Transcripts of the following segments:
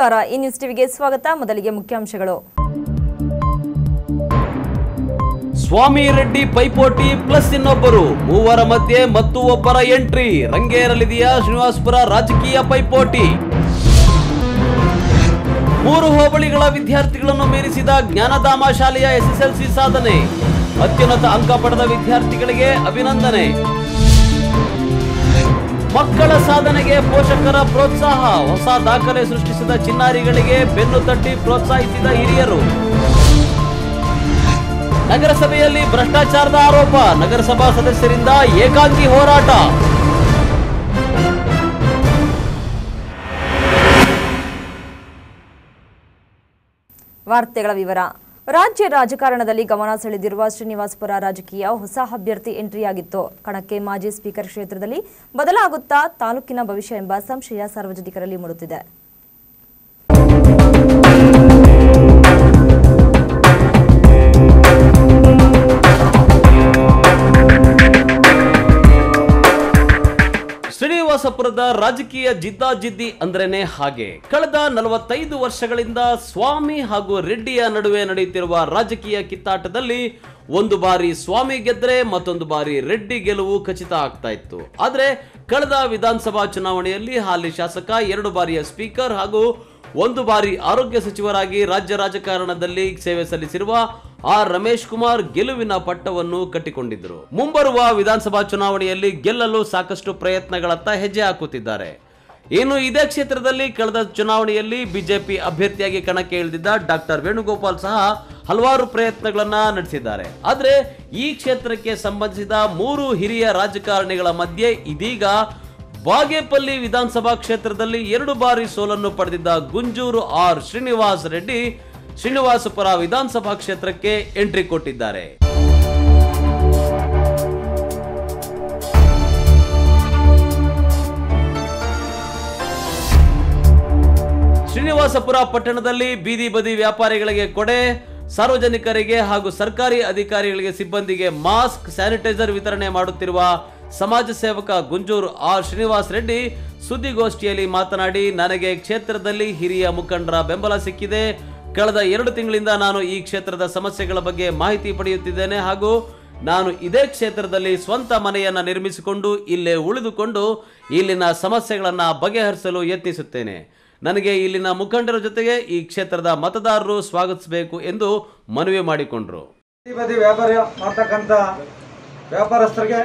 ನಮಸ್ಕಾರ ಈ ನ್ಯೂಸ್ ಟಿವಿಗೆ ಸ್ವಾಗತ ಮೊದಲಿಗೆ ಮುಖ್ಯಾಂಶಗಳು ಸ್ವಾಮಿ ರೆಡ್ಡಿ ಪೈಪೋಟಿ ಪ್ಲಸ್ ಇನ್ನೊಬ್ಬರು ಮೂವರ ಮಧ್ಯೆ ಮತ್ತು ಒಬ್ಬರ ಎಂಟ್ರಿ ರಂಗೇರಲಿದೆಯಾ ಶ್ರೀನಿವಾಸಪುರ ರಾಜಕೀಯ ಪೈಪೋಟಿ ಮೂರು ಹೋಬಳಿಗಳ ವಿದ್ಯಾರ್ಥಿಗಳನ್ನು ಮೀರಿಸಿದ ಜ್ಞಾನಧಾಮ ಶಾಲೆಯ ಎಸ್ಎಸ್ಎಲ್ಸಿ ಸಾಧನೆ ಅತ್ಯುನ್ನತ ಅಂಕ ಪಡೆದ ವಿದ್ಯಾರ್ಥಿಗಳಿಗೆ ಅಭಿನಂದನೆ ಮಕ್ಕಳ ಸಾಧನೆಗೆ ಪೋಷಕರ ಪ್ರೋತ್ಸಾಹ ಹೊಸ ದಾಖಲೆ ಸೃಷ್ಟಿಸಿದ ಚಿನ್ನಾರಿಗಳಿಗೆ ಬೆನ್ನು ತಟ್ಟಿ ಪ್ರೋತ್ಸಾಹಿಸಿದ ಹಿರಿಯರು ನಗರಸಭೆಯಲ್ಲಿ ಭ್ರಷ್ಟಾಚಾರದ ಆರೋಪ ನಗರಸಭಾ ಸದಸ್ಯರಿಂದ ಏಕಾಂಗಿ ಹೋರಾಟ ವಾರ್ತೆಗಳ ವಿವರ ರಾಜ್ಯ ರಾಜಕಾರಣದಲ್ಲಿ ಗಮನ ಸೆಳೆದಿರುವ ಶ್ರೀನಿವಾಸಪುರ ರಾಜಕೀಯ ಹೊಸ ಅಭ್ಯರ್ಥಿ ಎಂಟ್ರಿಯಾಗಿತ್ತು ಕಣಕ್ಕೆ ಮಾಜಿ ಸ್ಪೀಕರ್ ಕ್ಷೇತ್ರದಲ್ಲಿ ಬದಲಾಗುತ್ತಾ ತಾಲೂಕಿನ ಭವಿಷ್ಯ ಎಂಬ ಸಂಶಯ ಸಾರ್ವಜನಿಕರಲ್ಲಿ ಮೂಡುತ್ತಿದೆ ಶ್ರೀನಿವಾಸಪುರದ ರಾಜಕೀಯ ಜಿದ್ದಾಜಿದ್ದಿ ಅಂದ್ರೇನೆ ಹಾಗೆ ಕಳೆದ ನಲವತ್ತೈದು ವರ್ಷಗಳಿಂದ ಸ್ವಾಮಿ ಹಾಗೂ ರೆಡ್ಡಿಯ ನಡುವೆ ನಡೆಯುತ್ತಿರುವ ರಾಜಕೀಯ ಕಿತ್ತಾಟದಲ್ಲಿ ಒಂದು ಬಾರಿ ಸ್ವಾಮಿ ಗೆದ್ರೆ ಮತ್ತೊಂದು ಬಾರಿ ರೆಡ್ಡಿ ಗೆಲುವು ಖಚಿತ ಆಗ್ತಾ ಇತ್ತು ಆದ್ರೆ ಕಳೆದ ವಿಧಾನಸಭಾ ಚುನಾವಣೆಯಲ್ಲಿ ಹಾಲಿ ಶಾಸಕ ಎರಡು ಬಾರಿಯ ಸ್ಪೀಕರ್ ಹಾಗೂ ಒಂದು ಬಾರಿ ಆರೋಗ್ಯ ಸಚಿವರಾಗಿ ರಾಜ್ಯ ರಾಜಕಾರಣದಲ್ಲಿ ಸೇವೆ ಸಲ್ಲಿಸಿರುವ ಆರ್ ರಮೇಶ್ ಕುಮಾರ್ ಗೆಲುವಿನ ಪಟ್ಟವನ್ನು ಕಟ್ಟಿಕೊಂಡಿದ್ದರು ಮುಂಬರುವ ವಿಧಾನಸಭಾ ಚುನಾವಣೆಯಲ್ಲಿ ಗೆಲ್ಲಲು ಸಾಕಷ್ಟು ಪ್ರಯತ್ನಗಳತ್ತ ಹೆಜ್ಜೆ ಹಾಕುತ್ತಿದ್ದಾರೆ ಇನ್ನು ಇದೇ ಕ್ಷೇತ್ರದಲ್ಲಿ ಕಳೆದ ಚುನಾವಣೆಯಲ್ಲಿ ಬಿಜೆಪಿ ಅಭ್ಯರ್ಥಿಯಾಗಿ ಕಣಕ್ಕೆ ಇಳಿದಿದ್ದ ಡಾಕ್ಟರ್ ವೇಣುಗೋಪಾಲ್ ಸಹ ಹಲವಾರು ಪ್ರಯತ್ನಗಳನ್ನ ನಡೆಸಿದ್ದಾರೆ ಆದ್ರೆ ಈ ಕ್ಷೇತ್ರಕ್ಕೆ ಸಂಬಂಧಿಸಿದ ಮೂರು ಹಿರಿಯ ರಾಜಕಾರಣಿಗಳ ಮಧ್ಯೆ ಇದೀಗ ಬಾಗೇಪಲ್ಲಿ ವಿಧಾನಸಭಾ ಕ್ಷೇತ್ರದಲ್ಲಿ ಎರಡು ಬಾರಿ ಸೋಲನ್ನು ಪಡೆದಿದ್ದ ಗುಂಜೂರು ಆರ್ ಶ್ರೀನಿವಾಸ್ ರೆಡ್ಡಿ ಶ್ರೀನಿವಾಸಪುರ ವಿಧಾನಸಭಾ ಕ್ಷೇತ್ರಕ್ಕೆ ಎಂಟ್ರಿ ಕೊಟ್ಟಿದ್ದಾರೆ ಶ್ರೀನಿವಾಸಪುರ ಪಟ್ಟಣದಲ್ಲಿ ಬೀದಿ ಬದಿ ವ್ಯಾಪಾರಿಗಳಿಗೆ ಕೊಡೆ ಸಾರ್ವಜನಿಕರಿಗೆ ಹಾಗೂ ಸರ್ಕಾರಿ ಅಧಿಕಾರಿಗಳಿಗೆ ಸಿಬ್ಬಂದಿಗೆ ಮಾಸ್ಕ್ ಸ್ಯಾನಿಟೈಸರ್ ವಿತರಣೆ ಮಾಡುತ್ತಿರುವ ಸಮಾಜ ಸೇವಕ ಗುಂಜೂರು ಆರ್ ಶ್ರೀನಿವಾಸ್ ರೆಡ್ಡಿ ಸುದ್ದಿಗೋಷ್ಠಿಯಲ್ಲಿ ಮಾತನಾಡಿ ನನಗೆ ಕ್ಷೇತ್ರದಲ್ಲಿ ಹಿರಿಯ ಮುಖಂಡರ ಬೆಂಬಲ ಸಿಕ್ಕಿದೆ ಕಳೆದ ಎರಡು ತಿಂಗಳಿಂದ ನಾನು ಈ ಕ್ಷೇತ್ರದ ಸಮಸ್ಯೆಗಳ ಬಗ್ಗೆ ಮಾಹಿತಿ ಪಡೆಯುತ್ತಿದ್ದೇನೆ ಹಾಗೂ ನಾನು ಇದೇ ಕ್ಷೇತ್ರದಲ್ಲಿ ಸ್ವಂತ ಮನೆಯನ್ನ ನಿರ್ಮಿಸಿಕೊಂಡು ಇಲ್ಲೇ ಉಳಿದುಕೊಂಡು ಇಲ್ಲಿನ ಸಮಸ್ಯೆಗಳನ್ನ ಬಗೆಹರಿಸಲು ಯತ್ನಿಸುತ್ತೇನೆ ನನಗೆ ಇಲ್ಲಿನ ಮುಖಂಡರ ಜೊತೆಗೆ ಈ ಕ್ಷೇತ್ರದ ಮತದಾರರು ಸ್ವಾಗತಿಸಬೇಕು ಎಂದು ಮನವಿ ಮಾಡಿಕೊಂಡ್ರು ಬೀದಿ ಬದಿ ವ್ಯಾಪಾರ ಮಾಡ್ತಕ್ಕಂಥ ವ್ಯಾಪಾರಸ್ಥರಿಗೆ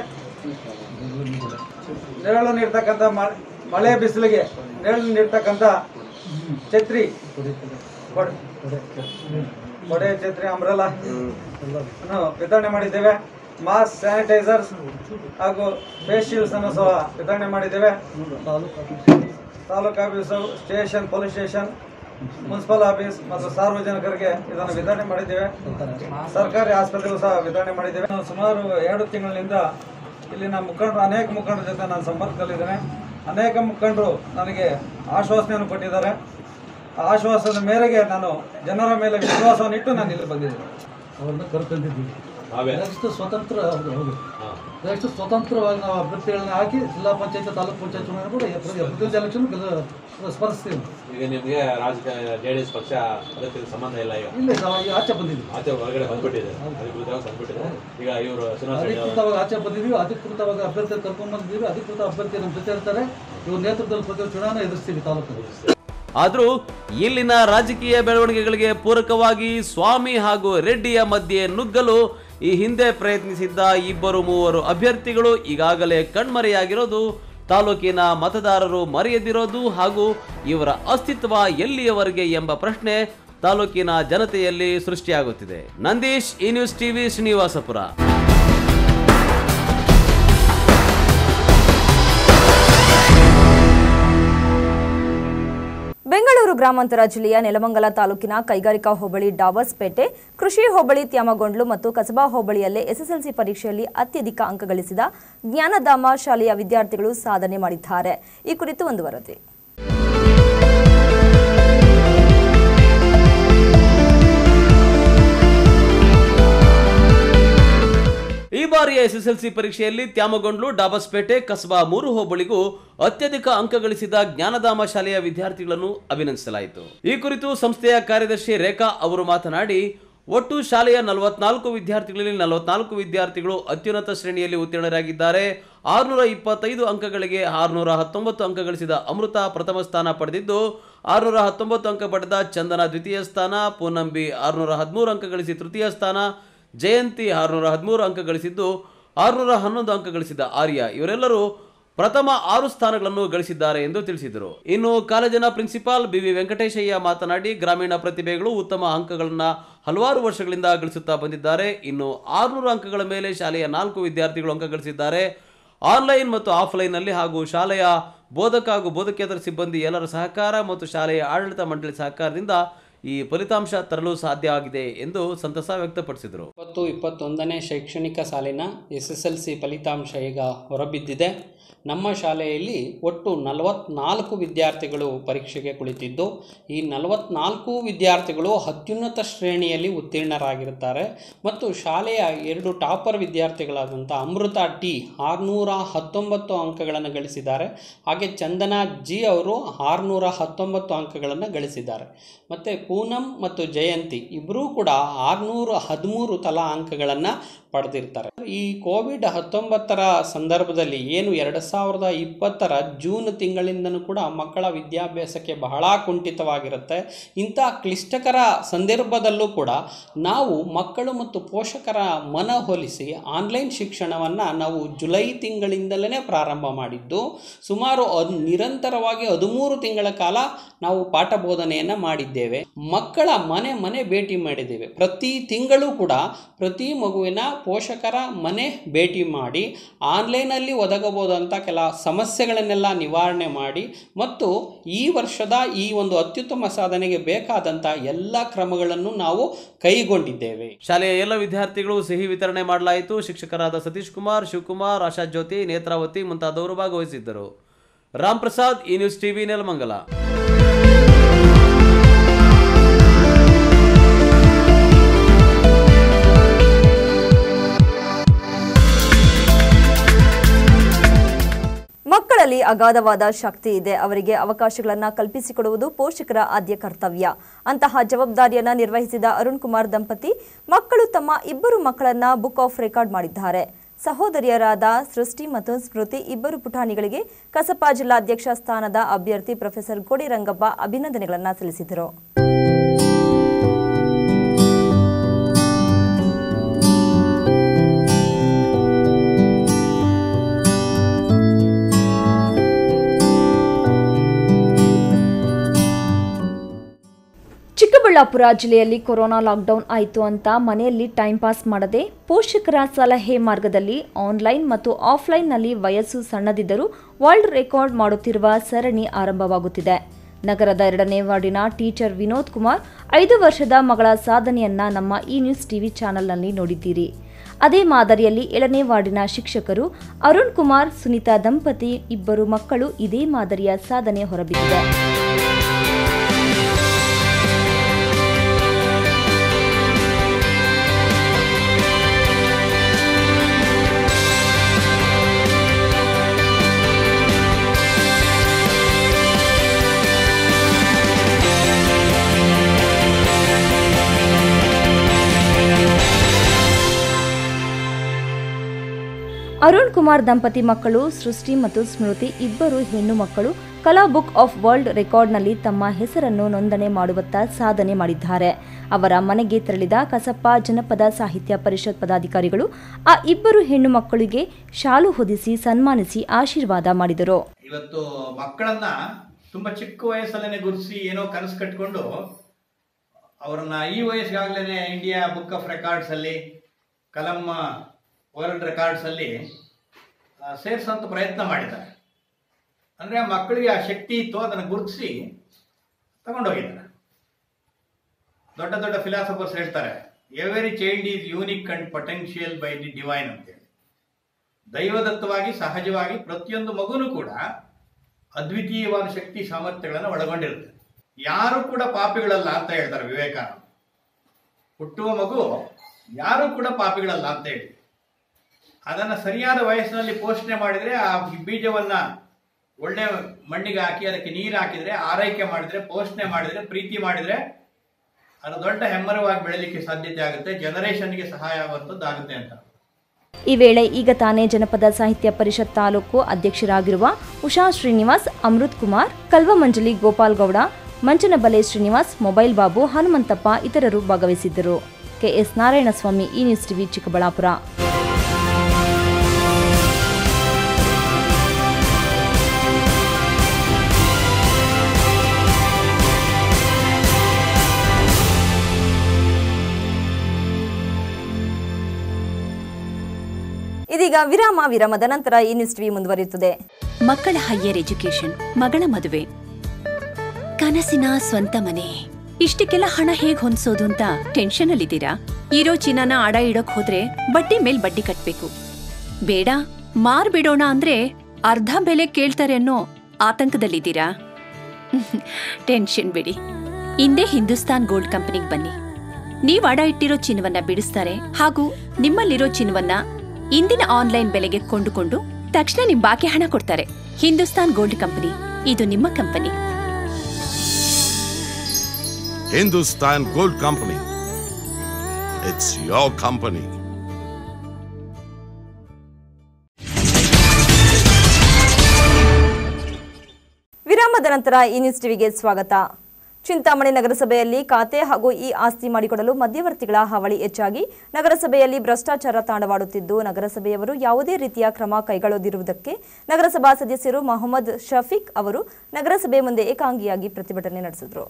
ನೆರಳು ನೀಡ್ತಕ್ಕಂಥ ಮ- ಮಳೆ ಬಿಸಿಲಿಗೆ ನೆರಳು ನೀಡ್ತಕ್ಕಂಥ ಛತ್ರಿ ಕೊಡೆ ಕೊಡೆ ಛತ್ರಿ ಅಂಬ್ರೆಲಾ ಅನ್ನು ವಿತರಣೆ ಮಾಡಿದ್ದೇವೆ ಮಾಸ್ಕ್ ಸ್ಯಾನಿಟೈಸರ್ಸ್ ಹಾಗೂ ಫೇಸ್ ಶೀಲ್ಡ್ಸ್ ಅನ್ನು ಸಹ ವಿತರಣೆ ಮಾಡಿದ್ದೇವೆ taluk office station police station municipal office ಮತ್ತು ಸಾರ್ವಜನಿಕರಿಗೆ ಇದನ್ನು ವಿತರಣೆ ಮಾಡಿದ್ದೇವೆ ಸರ್ಕಾರಿ ಆಸ್ಪತ್ರೆಗೂ ಸಹ ವಿತರಣೆ ಮಾಡಿದ್ದೇವೆ ನಾನು ಸುಮಾರು ಎರಡು ತಿಂಗಳಿನಿಂದ ಇಲ್ಲಿನ ಮುಖಂಡರು ಅನೇಕ ಮುಖಂಡರ ಜೊತೆ ನಾನು ಸಂಪರ್ಕದಲ್ಲಿದ್ದೇನೆ ಅನೇಕ ಮುಖಂಡರು ನನಗೆ ಆಶ್ವಾಸನೆಯನ್ನು ಕೊಟ್ಟಿದ್ದಾರೆ ಆ ಆಶ್ವಾಸದ ಮೇರೆಗೆ ನಾನು ಜನರ ಮೇಲೆ ವಿಶ್ವಾಸವನ್ನು ಇಟ್ಟು ನಾನು ಇಲ್ಲಿ ಬಂದಿದ್ದೇನೆ ಅವ್ರನ್ನ ಕರ್ಕೊಂಡಿದ್ದೀವಿ ನೆಕ್ಸ್ಟ್ ಸ್ವತಂತ್ರ ಹೌದು ಹೌದು ನೆಕ್ಸ್ಟ್ ಸ್ವತಂತ್ರವಾಗಿ ನಾವು ಅಭ್ಯರ್ಥಿಗಳನ್ನ ಹಾಕಿ ಜಿಲ್ಲಾ ಪಂಚಾಯತ್ ತಾಲೂಕು ಪಂಚಾಯತ್ ಚುನಾವಣೆ ಕೂಡ ಪ್ರತಿಯೊಂದು ಎಲೆಕ್ಷನ್ ಸ್ಪರ್ಧಿಸ್ತೀವಿ ಈಗ ನಿಮ್ಗೆ ರಾಜಕೀಯ ಜೆ ಡಿ ಎಸ್ ಪಕ್ಷ ಅದಕ್ಕೆ ಸಂಬಂಧ ಇಲ್ಲ ಈಗ ಇಲ್ಲ ನಾವು ಈಗ ಆಚೆ ಬಂದಿದ್ದೀವಿ ಆಚೆ ಹೊರಗಡೆ ಬಂದ್ಬಿಟ್ಟಿದೆ ಅಧಿಕೃತವಾಗಿ ಬಂದ್ಬಿಟ್ಟಿದೆ ಈಗ ಇವರು ಶ್ರೀನಿವಾಸ ರೆಡ್ಡಿ ಅವರು ಅಧಿಕೃತವಾಗಿ ಆಚೆ ಬಂದಿದ್ದೀವಿ ಅಧಿಕೃತವಾಗಿ ಅಭ್ಯರ್ಥಿ ಕರ್ಕೊಂಡ್ ಬಂದಿದ್ದೀವಿ ಅಧಿಕೃತ ಅಭ್ಯರ್ಥಿ ನಮ್ಮ ಜೊತೆ ಇರ್ತಾರೆ ಇವ್ರ ನೇತೃತ್ವದಲ್ಲಿ ಪ್ರತಿ ಚುನಾವಣೆ ಎದುರಿಸ್ತೀವಿ ತಾಲೂಕು ಆದರೂ ಇಲ್ಲಿನ ರಾಜಕೀಯ ಬೆಳವಣಿಗೆಗಳಿಗೆ ಪೂರಕವಾಗಿ ಸ್ವಾಮಿ ಹಾಗೂ ರೆಡ್ಡಿಯ ಮಧ್ಯೆ ನುಗ್ಗಲು ಈ ಹಿಂದೆ ಪ್ರಯತ್ನಿಸಿದ್ದ ಇಬ್ಬರು ಮೂವರು ಅಭ್ಯರ್ಥಿಗಳು ಈಗಾಗಲೇ ಕಣ್ಮರೆಯಾಗಿರೋದು ತಾಲೂಕಿನ ಮತದಾರರು ಮರೆಯದಿರೋದು ಹಾಗೂ ಇವರ ಅಸ್ತಿತ್ವ ಎಲ್ಲಿಯವರೆಗೆ ಎಂಬ ಪ್ರಶ್ನೆ ತಾಲೂಕಿನ ಜನತೆಯಲ್ಲಿ ಸೃಷ್ಟಿಯಾಗುತ್ತಿದೆ ನಂದೀಶ್ ಈ ನ್ಯೂಸ್ ಟಿವಿ ಶ್ರೀನಿವಾಸಪುರ ಬೆಂಗಳೂರು ಗ್ರಾಮಾಂತರ ಜಿಲ್ಲೆಯ ನೆಲಮಂಗಲ ತಾಲೂಕಿನ ಕೈಗಾರಿಕಾ ಹೋಬಳಿ ಡಾಬರ್ಸ್ಪೇಟೆ ಕೃಷಿ ಹೋಬಳಿ ತ್ಯಾಮಗೊಂಡ್ಲು ಮತ್ತು ಕಸಬಾ ಹೋಬಳಿಯಲ್ಲೇ ಎಸ್ಎಸ್ಎಲ್ಸಿ ಪರೀಕ್ಷೆಯಲ್ಲಿ ಅತ್ಯಧಿಕ ಅಂಕ ಗಳಿಸಿದ ಜ್ಞಾನಧಾಮ ಶಾಲೆಯ ವಿದ್ಯಾರ್ಥಿಗಳು ಸಾಧನೆ ಮಾಡಿದ್ದಾರೆ ಈ ಕುರಿತು ಒಂದು ವರದಿ ಈ ಬಾರಿಯ ಎಸ್ಎಸ್ಎಲ್ಸಿ ಪರೀಕ್ಷೆಯಲ್ಲಿ ತ್ಯಾಮಗೊಂಡ್ಲು ಡಾಬಸ್ಪೇಟೆ ಕಸ್ಬಾ ಮೂರು ಹೋಬಳಿಗೂ ಅತ್ಯಧಿಕ ಅಂಕ ಗಳಿಸಿದ ಜ್ಞಾನಧಾಮ ಶಾಲೆಯ ವಿದ್ಯಾರ್ಥಿಗಳನ್ನು ಅಭಿನಂದಿಸಲಾಯಿತು ಈ ಕುರಿತು ಸಂಸ್ಥೆಯ ಕಾರ್ಯದರ್ಶಿ ರೇಖಾ ಅವರು ಮಾತನಾಡಿ ಒಟ್ಟು ಶಾಲೆಯ ನಲವತ್ನಾಲ್ಕು ವಿದ್ಯಾರ್ಥಿಗಳಲ್ಲಿ ನಲವತ್ನಾಲ್ಕು ವಿದ್ಯಾರ್ಥಿಗಳು ಅತ್ಯುನ್ನತ ಶ್ರೇಣಿಯಲ್ಲಿ ಉತ್ತೀರ್ಣರಾಗಿದ್ದಾರೆ ಆರುನೂರ ಇಪ್ಪತ್ತೈದು ಅಂಕಗಳಿಗೆ ಆರುನೂರ ಹತ್ತೊಂಬತ್ತು ಅಂಕ ಗಳಿಸಿದ ಅಮೃತ ಪ್ರಥಮ ಸ್ಥಾನ ಪಡೆದಿದ್ದು ಆರುನೂರ ಹತ್ತೊಂಬತ್ತು ಅಂಕ ಪಡೆದ ಚಂದನ ದ್ವಿತೀಯ ಸ್ಥಾನ ಪೂನಂಬಿ ಆರುನೂರ ಹದಿಮೂರು ಅಂಕ ಗಳಿಸಿ ತೃತೀಯ ಸ್ಥಾನ ಜಯಂತಿ ಆರುನೂರ ಹದಿಮೂರು ಅಂಕ ಗಳಿಸಿದ್ದು ಆರುನೂರ ಹನ್ನೊಂದು ಅಂಕ ಗಳಿಸಿದ ಆರ್ಯ ಇವರೆಲ್ಲರೂ ಪ್ರಥಮ ಆರು ಸ್ಥಾನಗಳನ್ನು ಗಳಿಸಿದ್ದಾರೆ ಎಂದು ತಿಳಿಸಿದರು ಇನ್ನು ಕಾಲೇಜಿನ ಪ್ರಿನ್ಸಿಪಾಲ್ ಬಿ ವಿ ವೆಂಕಟೇಶಯ್ಯ ಮಾತನಾಡಿ ಗ್ರಾಮೀಣ ಪ್ರತಿಭೆಗಳು ಉತ್ತಮ ಅಂಕಗಳನ್ನು ಹಲವಾರು ವರ್ಷಗಳಿಂದ ಗಳಿಸುತ್ತಾ ಬಂದಿದ್ದಾರೆ ಇನ್ನು ಆರುನೂರು ಅಂಕಗಳ ಮೇಲೆ ಶಾಲೆಯ ನಾಲ್ಕು ವಿದ್ಯಾರ್ಥಿಗಳು ಅಂಕ ಗಳಿಸಿದ್ದಾರೆ ಆನ್ಲೈನ್ ಮತ್ತು ಆಫ್ಲೈನ್ನಲ್ಲಿ ಹಾಗೂ ಶಾಲೆಯ ಬೋಧಕ ಹಾಗೂ ಬೋಧಕೇತರ ಸಿಬ್ಬಂದಿ ಎಲ್ಲರ ಸಹಕಾರ ಮತ್ತು ಶಾಲೆಯ ಆಡಳಿತ ಮಂಡಳಿ ಸಹಕಾರದಿಂದ ಈ ಫಲಿತಾಂಶ ತರಲು ಸಾಧ್ಯ ಆಗಿದೆ ಎಂದು ಸಂತಸ ವ್ಯಕ್ತಪಡಿಸಿದರು ಇಪ್ಪತ್ತು ಇಪ್ಪತ್ತೊಂದನೇ ಶೈಕ್ಷಣಿಕ ಸಾಲಿನ ಎಸ್ ಎಸ್ ಎಲ್ ಸಿ ಫಲಿತಾಂಶ ಈಗ ಹೊರಬಿದ್ದಿದೆ ನಮ್ಮ ಶಾಲೆಯಲ್ಲಿ ಒಟ್ಟು ನಲವತ್ನಾಲ್ಕು ವಿದ್ಯಾರ್ಥಿಗಳು ಪರೀಕ್ಷೆಗೆ ಕುಳಿತಿದ್ದು ಈ ನಲವತ್ನಾಲ್ಕು ವಿದ್ಯಾರ್ಥಿಗಳು ಅತ್ಯುನ್ನತ ಶ್ರೇಣಿಯಲ್ಲಿ ಉತ್ತೀರ್ಣರಾಗಿರುತ್ತಾರೆ ಮತ್ತು ಶಾಲೆಯ ಎರಡು ಟಾಪರ್ ವಿದ್ಯಾರ್ಥಿಗಳಾದಂಥ ಅಮೃತ ಟಿ ಆರುನೂರ ಹತ್ತೊಂಬತ್ತು ಅಂಕಗಳನ್ನು ಗಳಿಸಿದ್ದಾರೆ ಹಾಗೆ ಚಂದನಾ ಜಿ ಅವರು ಆರುನೂರ ಹತ್ತೊಂಬತ್ತು ಅಂಕಗಳನ್ನು ಗಳಿಸಿದ್ದಾರೆ ಮತ್ತು ಪೂನಂ ಮತ್ತು ಜಯಂತಿ ಇಬ್ಬರೂ ಕೂಡ ಆರುನೂರ ಹದಿಮೂರು ತಲಾ ಅಂಕಗಳನ್ನು ಪಡೆದಿರ್ತಾರೆ ಈ ಕೋವಿಡ್ ಹತ್ತೊಂಬತ್ತರ ಸಂದರ್ಭದಲ್ಲಿ ಏನು ಎರಡು ಸಾವಿರದ ಇಪ್ಪತ್ತರ ಜೂನ್ ತಿಂಗಳಿಂದನೂ ಕೂಡ ಮಕ್ಕಳ ವಿದ್ಯಾಭ್ಯಾಸಕ್ಕೆ ಬಹಳ ಕುಂಠಿತವಾಗಿರುತ್ತೆ ಇಂಥ ಕ್ಲಿಷ್ಟಕರ ಸಂದರ್ಭದಲ್ಲೂ ಕೂಡ ನಾವು ಮಕ್ಕಳು ಮತ್ತು ಪೋಷಕರ ಮನವೊಲಿಸಿ ಆನ್ಲೈನ್ ಶಿಕ್ಷಣವನ್ನು ನಾವು ಜುಲೈ ತಿಂಗಳಿಂದಲೇ ಪ್ರಾರಂಭ ಮಾಡಿದ್ದು ಸುಮಾರು ಅದ್ ನಿರಂತರವಾಗಿ ಹದಿಮೂರು ತಿಂಗಳ ಕಾಲ ನಾವು ಪಾಠ ಬೋಧನೆಯನ್ನು ಮಾಡಿದ್ದೇವೆ ಮಕ್ಕಳ ಮನೆ ಮನೆ ಭೇಟಿ ಮಾಡಿದ್ದೇವೆ ಪ್ರತಿ ತಿಂಗಳು ಕೂಡ ಪ್ರತಿ ಮಗುವಿನ ಪೋಷಕರ ಮನೆ ಭೇಟಿ ಮಾಡಿ ಆನ್ಲೈನಲ್ಲಿ ಒದಗಬಹುದಂಥ ಕೆಲ ಸಮಸ್ಯೆಗಳನ್ನೆಲ್ಲ ನಿವಾರಣೆ ಮಾಡಿ ಮತ್ತು ಈ ವರ್ಷದ ಈ ಒಂದು ಅತ್ಯುತ್ತಮ ಸಾಧನೆಗೆ ಬೇಕಾದಂಥ ಎಲ್ಲ ಕ್ರಮಗಳನ್ನು ನಾವು ಕೈಗೊಂಡಿದ್ದೇವೆ ಶಾಲೆಯ ಎಲ್ಲ ವಿದ್ಯಾರ್ಥಿಗಳು ಸಿಹಿ ವಿತರಣೆ ಮಾಡಲಾಯಿತು ಶಿಕ್ಷಕರಾದ ಸತೀಶ್ ಕುಮಾರ್ ಶಿವಕುಮಾರ್ ಆಶಾ ಜ್ಯೋತಿ ನೇತ್ರಾವತಿ ಮುಂತಾದವರು ಭಾಗವಹಿಸಿದ್ದರು ರಾಮ್ ಪ್ರಸಾದ್ ಈ ನ್ಯೂಸ್ ಟಿವಿ ನೆಲಮಂಗಲ ಮಕ್ಕಳಲ್ಲಿ ಅಗಾಧವಾದ ಶಕ್ತಿ ಇದೆ ಅವರಿಗೆ ಅವಕಾಶಗಳನ್ನು ಕಲ್ಪಿಸಿಕೊಡುವುದು ಪೋಷಕರ ಆದ್ಯ ಕರ್ತವ್ಯ ಅಂತಹ ಜವಾಬ್ದಾರಿಯನ್ನ ನಿರ್ವಹಿಸಿದ ಅರುಣ್ ಕುಮಾರ್ ದಂಪತಿ ಮಕ್ಕಳು ತಮ್ಮ ಇಬ್ಬರು ಮಕ್ಕಳನ್ನ ಬುಕ್ ಆಫ್ ರೆಕಾರ್ಡ್ ಮಾಡಿದ್ದಾರೆ ಸಹೋದರಿಯರಾದ ಸೃಷ್ಟಿ ಮತ್ತು ಸ್ಮೃತಿ ಇಬ್ಬರು ಪುಟಾಣಿಗಳಿಗೆ ಕಸಪಾ ಜಿಲ್ಲಾಧ್ಯಕ್ಷ ಸ್ಥಾನದ ಅಭ್ಯರ್ಥಿ ಪ್ರೊಫೆಸರ್ ಗೋಡಿ ರಂಗಪ್ಪ ಅಭಿನಂದನೆಗಳನ್ನು ಸಲ್ಲಿಸಿದರು ಚಿಕ್ಕಬಳ್ಳಾಪುರ ಜಿಲ್ಲೆಯಲ್ಲಿ ಕೊರೋನಾ ಲಾಕ್ಡೌನ್ ಆಯಿತು ಅಂತ ಮನೆಯಲ್ಲಿ ಟೈಮ್ ಪಾಸ್ ಮಾಡದೆ ಪೋಷಕರ ಸಲಹೆ ಮಾರ್ಗದಲ್ಲಿ ಆನ್ಲೈನ್ ಮತ್ತು ಆಫ್ಲೈನ್ನಲ್ಲಿ ವಯಸ್ಸು ಸಣ್ಣದಿದ್ದರೂ ವರ್ಲ್ಡ್ ರೆಕಾರ್ಡ್ ಮಾಡುತ್ತಿರುವ ಸರಣಿ ಆರಂಭವಾಗುತ್ತಿದೆ ನಗರದ ಎರಡನೇ ವಾರ್ಡಿನ ಟೀಚರ್ ವಿನೋದ್ ಕುಮಾರ್ ಐದು ವರ್ಷದ ಮಗಳ ಸಾಧನೆಯನ್ನ ನಮ್ಮ ಈ ನ್ಯೂಸ್ ಟಿವಿ ಚಾನೆಲ್ನಲ್ಲಿ ನೋಡಿದ್ದೀರಿ ಅದೇ ಮಾದರಿಯಲ್ಲಿ ಏಳನೇ ವಾರ್ಡಿನ ಶಿಕ್ಷಕರು ಅರುಣ್ ಕುಮಾರ್ ಸುನೀತಾ ದಂಪತಿ ಇಬ್ಬರು ಮಕ್ಕಳು ಇದೇ ಮಾದರಿಯ ಸಾಧನೆ ಹೊರಬಿದ್ದಿದೆ ಅರುಣ್ ಕುಮಾರ್ ದಂಪತಿ ಮಕ್ಕಳು ಸೃಷ್ಟಿ ಮತ್ತು ಸ್ಮೃತಿ ಇಬ್ಬರು ಹೆಣ್ಣು ಮಕ್ಕಳು ಕಲಾ ಬುಕ್ ಆಫ್ ವರ್ಲ್ಡ್ ರೆಕಾರ್ಡ್ನಲ್ಲಿ ತಮ್ಮ ಹೆಸರನ್ನು ನೋಂದಣಿ ಮಾಡುವತ್ತ ಸಾಧನೆ ಮಾಡಿದ್ದಾರೆ ಅವರ ಮನೆಗೆ ತೆರಳಿದ ಕಸಪ್ಪ ಜನಪದ ಸಾಹಿತ್ಯ ಪರಿಷತ್ ಪದಾಧಿಕಾರಿಗಳು ಆ ಇಬ್ಬರು ಹೆಣ್ಣು ಮಕ್ಕಳಿಗೆ ಶಾಲು ಹೊದಿಸಿ ಸನ್ಮಾನಿಸಿ ಆಶೀರ್ವಾದ ಮಾಡಿದರು ಇವತ್ತು ಮಕ್ಕಳನ್ನ ತುಂಬಾ ಚಿಕ್ಕ ವಯಸ್ಸಲ್ಲೇ ಗುರುತಿಸಿ ಏನೋ ಕನಸು ಕಟ್ಕೊಂಡು ಅವರನ್ನ ಈ ವಯಸ್ಸಿಗಾಗ್ಲೇ ಇಂಡಿಯಾ ಬುಕ್ ಆಫ್ ರೆಕಾರ್ಡ್ಸ್ ಅಲ್ಲಿ ಕಲಂ ವರ್ಲ್ಡ್ ರೆಕಾರ್ಡ್ಸ್ ಅಲ್ಲಿ ಸೇರಿಸೋಂಥ ಪ್ರಯತ್ನ ಮಾಡಿದ್ದಾರೆ ಅಂದ್ರೆ ಆ ಮಕ್ಕಳಿಗೆ ಆ ಶಕ್ತಿ ಇತ್ತು ಅದನ್ನು ಗುರುತಿಸಿ ತಗೊಂಡೋಗಿದ್ದಾರೆ ದೊಡ್ಡ ದೊಡ್ಡ ಫಿಲಾಸಫರ್ಸ್ ಹೇಳ್ತಾರೆ every child is unique and potential by the divine ಅಂತೇಳಿ ದೈವದತ್ತವಾಗಿ ಸಹಜವಾಗಿ ಪ್ರತಿಯೊಂದು ಮಗುನೂ ಕೂಡ ಅದ್ವಿತೀಯವಾದ ಶಕ್ತಿ ಸಾಮರ್ಥ್ಯಗಳನ್ನು ಒಳಗೊಂಡಿರುತ್ತೆ ಯಾರು ಕೂಡ ಪಾಪಿಗಳಲ್ಲ ಅಂತ ಹೇಳ್ತಾರೆ ವಿವೇಕಾನಂದ ಹುಟ್ಟುವ ಮಗು ಯಾರು ಕೂಡ ಪಾಪಿಗಳಲ್ಲ ಅಂತ ಹೇಳಿ ಅದನ್ನು ಸರಿಯಾದ ವಯಸ್ಸಿನಲ್ಲಿ ಪೋಷಣೆ ಮಾಡಿದರೆ ಆ ಬೀಜವನ್ನ ಒಳ್ಳೆ ಮಣ್ಣಿಗೆ ಹಾಕಿ ಅದಕ್ಕೆ ನೀರು ಹಾಕಿದರೆ ಆರೈಕೆ ಮಾಡಿದರೆ ಪೋಷಣೆ ಮಾಡಿದರೆ ಪ್ರೀತಿ ಮಾಡಿದರೆ ಅದು ದೊಡ್ಡ ಹೆಮ್ಮರವಾಗಿ ಬೆಳಲಿಕ್ಕೆ ಸಾಧ್ಯತೆ ಆಗುತ್ತೆ ಜನರೇಷನ್ಗೆ ಸಹಾಯ ಆಗುವಂಥದ್ದಾಗುತ್ತೆ ಅಂತ ಈ ವೇಳೆ ಈಗ ತಾನೇ ಜನಪದ ಸಾಹಿತ್ಯ ಪರಿಷತ್ ತಾಲೂಕು ಅಧ್ಯಕ್ಷರಾಗಿರುವ ಉಷಾ ಶ್ರೀನಿವಾಸ್ ಅಮೃತ್ ಕುಮಾರ್ ಕಲ್ವಮಂಜಲಿ ಗೋಪಾಲ್ ಗೌಡ ಮಂಚನಬಲೆ ಶ್ರೀನಿವಾಸ್ ಮೊಬೈಲ್ ಬಾಬು ಹನುಮಂತಪ್ಪ ಇತರರು ಭಾಗವಹಿಸಿದ್ದರು ಕೆಎಸ್ ನಾರಾಯಣಸ್ವಾಮಿ ಈ ನ್ಯೂಸ್ ಟಿವಿ ಚಿಕ್ಕಬಳ್ಳಾಪುರ ಇದೀಗ ವಿರಾಮ ವಿರಾಮದ ನಂತರ ಈ ನ್ಯೂಸ್ ಟಿವಿ ಮುಂದುವರಿಯುತ್ತದೆ ಮಕ್ಕಳ ಹೈಯರ್ ಎಜುಕೇಶನ್ ಮಗಳ ಮದುವೆ ಕನಸಿನ ಸ್ವಂತ ಮನೆ ಇಷ್ಟಕ್ಕೆಲ್ಲ ಹಣ ಹೇಗ್ ಹೊಂದ್ಸೋದು ಅಂತ ಟೆನ್ಷನ್ ಅಲ್ಲಿದ್ದೀರಾ ಇರೋ ಚಿನ್ನನ ಅಡ ಇಡೋಕ್ ಹೋದ್ರೆ ಬಡ್ಡಿ ಮೇಲ್ ಬಡ್ಡಿ ಕಟ್ಬೇಕು ಬೇಡ ಮಾರ್ ಬಿಡೋಣ ಅಂದ್ರೆ ಅರ್ಧ ಬೆಲೆ ಕೇಳ್ತಾರೆ ಅನ್ನೋ ಆತಂಕದಲ್ಲಿದ್ದೀರಾ ಟೆನ್ಷನ್ ಬಿಡಿ ಹಿಂದೆ ಹಿಂದೂಸ್ತಾನ್ ಗೋಲ್ಡ್ ಕಂಪನಿಗೆ ಬನ್ನಿ ನೀವ್ ಅಡ ಇಟ್ಟಿರೋ ಚಿನ್ನವನ್ನ ಬಿಡಿಸ್ತಾರೆ ಹಾಗೂ ನಿಮ್ಮಲ್ಲಿರೋ ಚಿನ್ನವನ್ನ ಇಂದಿನ ಆನ್ಲೈನ್ ಬೆಲೆಗೆ ಕೊಂಡುಕೊಂಡು ತಕ್ಷಣ ನಿಮ್ ಬಾಕಿ ಹಣ ಕೊಡ್ತಾರೆ ಹಿಂದೂಸ್ತಾನ್ ಗೋಲ್ಡ್ ಕಂಪನಿ ಇದು ನಿಮ್ಮ company Hindustan Gold Company. It's your company. ವಿರಾಮದ ನಂತರ ಈ ನ್ಯೂಸ್ ಟಿವಿಗೆ ಸ್ವಾಗತ ಚಿಂತಾಮಣಿ ನಗರಸಭೆಯಲ್ಲಿ ಖಾತೆ ಹಾಗೂ ಈ ಆಸ್ತಿ ಮಾಡಿಕೊಡಲು ಮಧ್ಯವರ್ತಿಗಳ ಹಾವಳಿ ಹೆಚ್ಚಾಗಿ ನಗರಸಭೆಯಲ್ಲಿ ಭ್ರಷ್ಟಾಚಾರ ತಾಂಡವಾಡುತ್ತಿದ್ದು ನಗರಸಭೆಯವರು ಯಾವುದೇ ರೀತಿಯ ಕ್ರಮ ಕೈಗೊಳ್ಳದಿರುವುದಕ್ಕೆ ನಗರಸಭಾ ಸದಸ್ಯರು ಮೊಹಮ್ಮದ್ ಶಫೀಕ್ ಅವರು ನಗರಸಭೆ ಮುಂದೆ ಏಕಾಂಗಿಯಾಗಿ ಪ್ರತಿಭಟನೆ ನಡೆಸಿದರು